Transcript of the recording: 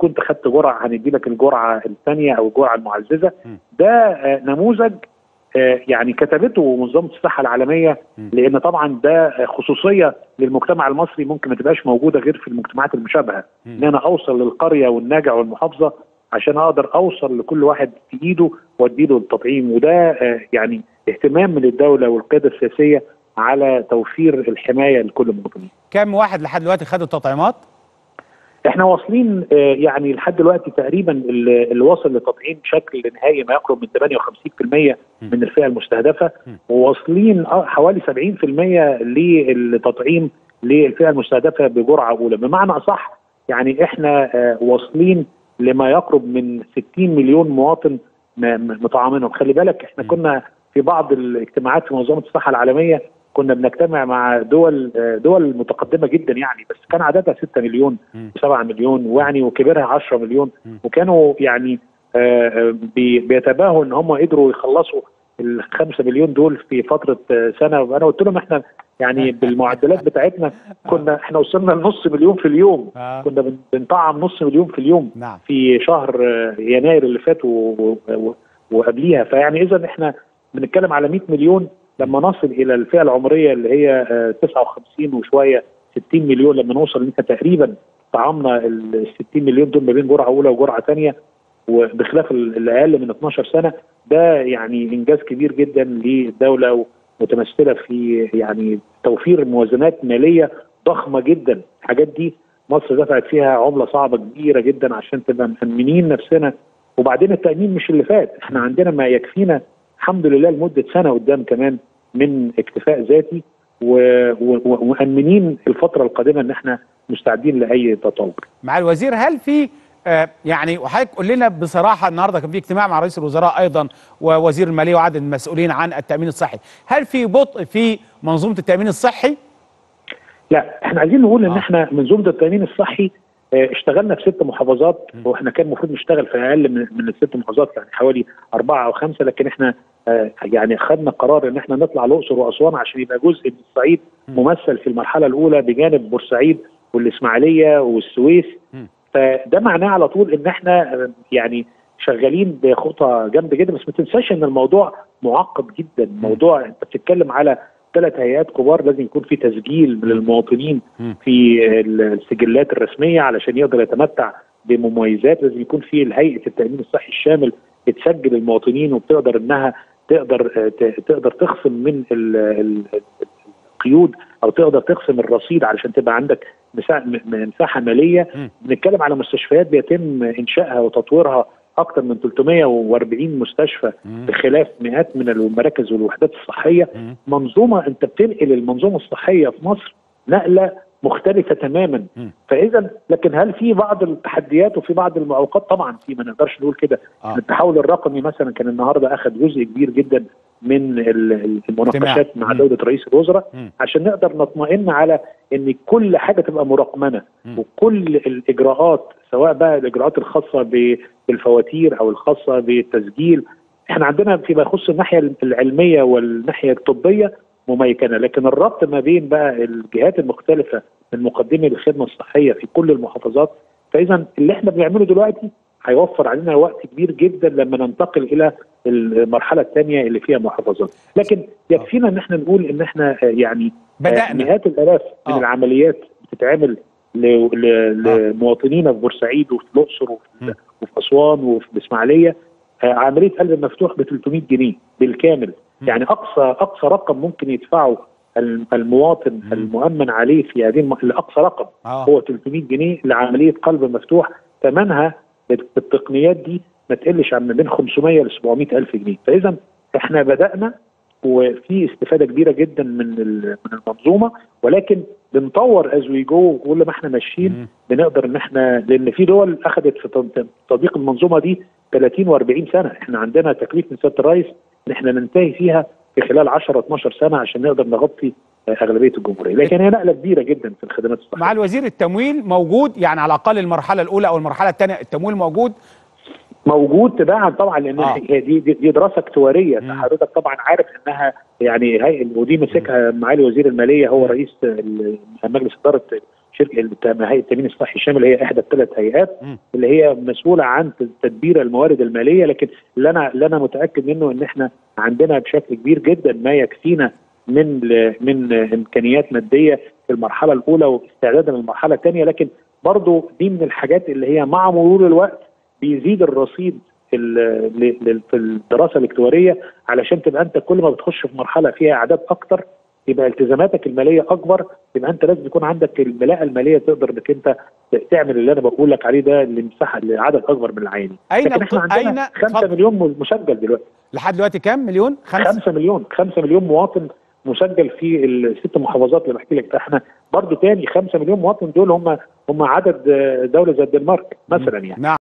كنت خدت جرعه هندي لك الجرعه الثانيه او الجرعه المعززه م. ده آه، نموذج آه، يعني كتبته منظمه الصحه العالميه م. لان طبعا ده آه، خصوصيه للمجتمع المصري ممكن ما تبقاش موجوده غير في المجتمعات المشابهه م. ان انا اوصل للقريه والناجع والمحافظه عشان اقدر اوصل لكل واحد في ايده واديله التطعيم وده آه، يعني اهتمام من الدوله والقياده السياسيه على توفير الحمايه لكل المواطنين. كم واحد لحد دلوقتي خد التطعيمات احنا واصلين آه، يعني لحد دلوقتي تقريبا اللي اللي واصل لتطعيم بشكل نهائي ما يقرب من 58% من الفئه المستهدفه م. وواصلين آه، حوالي 70% للتطعيم للفئه المستهدفه بجرعه اولى بمعنى اصح يعني احنا آه، واصلين لما يقرب من 60 مليون مواطن م- م- مطعمينهم خلي بالك احنا م. كنا في بعض الاجتماعات في منظمه الصحه العالميه كنا بنجتمع مع دول آه، دول متقدمه جدا يعني بس كان عددها 6 مليون مم. 7 مليون ويعني وكبرها 10 مليون مم. وكانوا يعني آه، آه، بي- بيتباهوا ان هم قدروا يخلصوا ال 5 مليون دول في فتره آه، سنه وانا قلت لهم احنا يعني بالمعدلات بتاعتنا كنا احنا وصلنا لنص مليون في اليوم آه. كنا بن- بنطعم نص مليون في اليوم نعم في شهر آه، يناير اللي فات و- و- و- وقبليها فيعني اذا احنا بنتكلم على 100 مليون لما نصل الى الفئه العمريه اللي هي آه، 59 وشويه 60 مليون لما نوصل ان احنا تقريبا طعمنا ال 60 مليون دول ما بين جرعه اولى وجرعه ثانيه وبخلاف ال- اللي اقل من 12 سنه ده يعني انجاز كبير جدا للدوله متمثله في يعني توفير موازنات ماليه ضخمه جدا الحاجات دي مصر دفعت فيها عمله صعبه كبيره جدا عشان تبقى مأمنين نفسنا وبعدين التأمين مش اللي فات احنا عندنا ما يكفينا الحمد لله لمدة سنة قدام كمان من اكتفاء ذاتي و- و- ومؤمنين الفترة القادمة ان احنا مستعدين لأي تطور مع الوزير هل في آه يعني وحضرتك قول لنا بصراحه النهارده كان في اجتماع مع رئيس الوزراء ايضا ووزير الماليه وعدد المسؤولين عن التامين الصحي، هل في بطء في منظومه التامين الصحي؟ لا احنا عايزين نقول ان آه. احنا منظومة التأمين الصحي اه، اشتغلنا في ست محافظات واحنا كان المفروض نشتغل في اقل من, من الست محافظات يعني حوالي اربعه او خمسه لكن احنا اه، يعني خدنا قرار ان احنا نطلع الاقصر واسوان عشان يبقى جزء من الصعيد ممثل في المرحله الاولى بجانب بورسعيد والاسماعيليه والسويس مم. فده معناه على طول ان احنا اه، يعني شغالين بخطى جامده جدا بس ما تنساش ان الموضوع معقد جدا موضوع انت بتتكلم على ثلاث هيئات كبار لازم يكون في تسجيل من المواطنين مم. في السجلات الرسميه علشان يقدر يتمتع بمميزات لازم يكون في هيئه التامين الصحي الشامل بتسجل المواطنين وبتقدر انها تقدر آه، ت- تقدر تخصم من ال- ال- القيود او تقدر تقسم الرصيد علشان تبقى عندك مساحه م- مساحه ماليه مم. بنتكلم على مستشفيات بيتم انشائها وتطويرها اكثر من 340 مستشفى مم. بخلاف مئات من المراكز والوحدات الصحيه مم. منظومه انت بتنقل المنظومه الصحيه في مصر نقله مختلفه تماما مم. فاذا لكن هل في بعض التحديات وفي بعض المعوقات طبعا في ما نقدرش نقول كده آه. التحول الرقمي مثلا كان النهارده اخذ جزء كبير جدا من ال- ال- المناقشات مع مم. دوله رئيس الوزراء مم. عشان نقدر نطمئن على ان كل حاجه تبقى مرقمنه مم. وكل الاجراءات سواء بقى الاجراءات الخاصه ب- بالفواتير او الخاصه بالتسجيل احنا عندنا فيما يخص الناحيه العلميه والناحيه الطبيه مميكنه لكن الربط ما بين بقى الجهات المختلفه من مقدمي الخدمه الصحيه في كل المحافظات فاذا اللي احنا بنعمله دلوقتي هيوفر علينا وقت كبير جدا لما ننتقل الى المرحله الثانيه اللي فيها محافظات لكن يكفينا ان احنا نقول ان احنا آه، يعني آه، بدأنا. مئات الالاف من آه. العمليات بتتعمل ل- ل- آه. لمواطنينا في بورسعيد وفي الاقصر وفي, مم. وفي اسوان وفي الاسماعيليه آه، عمليه قلب مفتوح ب 300 جنيه بالكامل مم. يعني اقصى اقصى رقم ممكن يدفعه الم- المواطن مم. المؤمن عليه في هذه الم... الاقصى رقم اه هو 300 جنيه لعمليه قلب مفتوح ثمنها بالتقنيات دي ما تقلش عن ما بين 500 ل 700 الف جنيه فاذا احنا بدانا وفي استفاده كبيره جدا من ال- من المنظومه ولكن بنطور از وي جو كل ما احنا ماشيين مم. بنقدر ان احنا لان في دول اخذت في تط- تطبيق المنظومه دي 30 و40 سنه احنا عندنا تكليف من سياده الرئيس ان احنا ننتهي فيها في خلال 10 12 سنه عشان نقدر نغطي آه، اغلبيه الجمهوريه لكن هي نقله كبيره جدا في الخدمات الصحيه مع الوزير التمويل موجود يعني على الاقل المرحله الاولى او المرحله الثانيه التمويل موجود موجود تباعا طبعا لان آه. هي دي, دي, دي دراسه اكتواريه مم. حضرتك طبعا عارف انها يعني هي ودي مسكها معالي وزير الماليه هو رئيس ال- مجلس اداره شركه الت- هيئه التامين الصحي الشامل هي احدى الثلاث هيئات مم. اللي هي مسؤوله عن تدبير الموارد الماليه لكن اللي انا اللي انا متاكد منه ان احنا عندنا بشكل كبير جدا ما يكفينا من من امكانيات ماديه في المرحله الاولى واستعدادا للمرحله الثانيه لكن برضو دي من الحاجات اللي هي مع مرور الوقت بيزيد الرصيد في ال- ل- ل- في الدراسه الاكتواريه علشان تبقى انت كل ما بتخش في مرحله فيها اعداد اكتر يبقى التزاماتك الماليه اكبر يبقى انت لازم يكون عندك الملاءه الماليه تقدر انك انت تعمل اللي انا بقول لك عليه ده لمساحه لعدد اكبر من العيانين أين لكن احنا بت- عندنا أين- 5 اتفضل. مليون مسجل دلوقتي لحد دلوقتي كام مليون خمسة 5 مليون 5 مليون مواطن مسجل في الست محافظات اللي بحكي لك احنا برضو تاني 5 مليون مواطن دول هم هم عدد آه، دوله زي الدنمارك مثلا يعني نعم